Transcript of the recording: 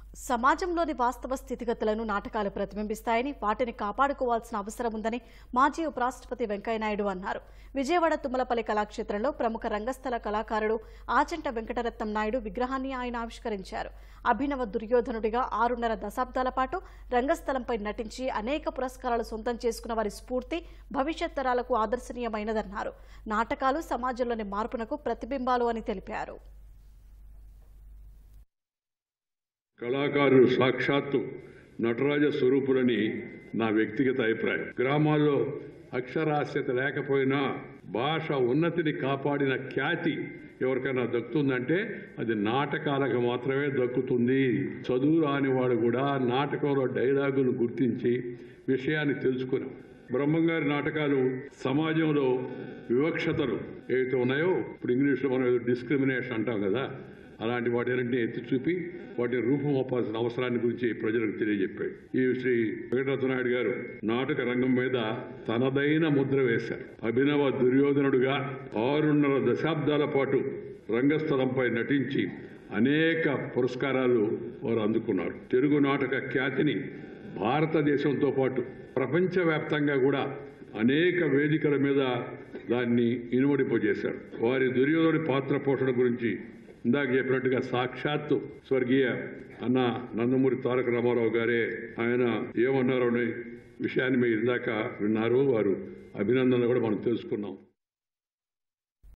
సమాజంలోని వాస్తవ స్థితిగతులను నాటకాలు ప్రతిబింబిస్తాయని వాటిని కాపాడుకోవాల్సిన అవసరం ఉందని మాజీ ఉపరాష్ట్రపతి వెంకయ్యనాయుడు అన్నారు విజయవాడ తుమ్మలపల్లి కళాక్షేత్రంలో ప్రముఖ రంగస్థల కళాకారుడు ఆచంట వెంకటరత్నం నాయుడు విగ్రహాన్ని ఆయన ఆవిష్కరించారు అభినవ దుర్యోధనుడిగా ఆరున్నర దశాబ్దాల పాటు రంగస్థలంపై నటించి అనేక పురస్కారాలు సొంతం చేసుకున్న వారి స్ఫూర్తి భవిష్యత్ తరాలకు ఆదర్శనీయమైనదన్నారు నాటకాలు సమాజంలోని మార్పునకు ప్రతిబింబాలు అని తెలిపారు కళాకారులు సాక్షాత్తు నటరాజ స్వరూపులని నా వ్యక్తిగత అభిప్రాయం గ్రామాల్లో అక్షరాస్యత లేకపోయినా భాష ఉన్నతిని కాపాడిన ఖ్యాతి ఎవరికైనా దక్కుతుందంటే అది నాటకాలకు మాత్రమే దక్కుతుంది చదువు రానివాడు కూడా నాటకంలో డైలాగులు గుర్తించి విషయాన్ని తెలుసుకుని బ్రహ్మంగారి నాటకాలు సమాజంలో వివక్షతలు ఏవైతే ఉన్నాయో ఇప్పుడు ఇంగ్లీష్లో మనం ఏదో డిస్క్రిమినేషన్ అంటాం కదా అలాంటి వాటిని ఎత్తి చూపి వాటిని రూపుమాపాల్సిన అవసరాన్ని గురించి ప్రజలకు తెలియజెప్పాడు ఈ శ్రీ వెంకటరత్నాయుడు గారు నాటక రంగం మీద తనదైన ముద్ర వేశారు అభినవ దుర్యోధనుడుగా ఆరున్నర దశాబ్దాల పాటు రంగస్థలంపై నటించి అనేక పురస్కారాలు వారు అందుకున్నారు తెలుగు నాటక ఖ్యాతిని భారతదేశంతో పాటు ప్రపంచవ్యాప్తంగా కూడా అనేక వేదికల మీద దాన్ని ఇనుమడింపజేశారు వారి దుర్యోధనుడి పాత్ర పోషణ గురించి ఇందాక చెప్పినట్టుగా సాక్షాత్తు స్వర్గీయ అన్న నందమూరి తారక రామారావు గారే ఆయన ఏమన్నారో అనే విషయాన్ని మీరు ఇందాక విన్నారు వారు అభినందనలు కూడా మనం తెలుసుకున్నాం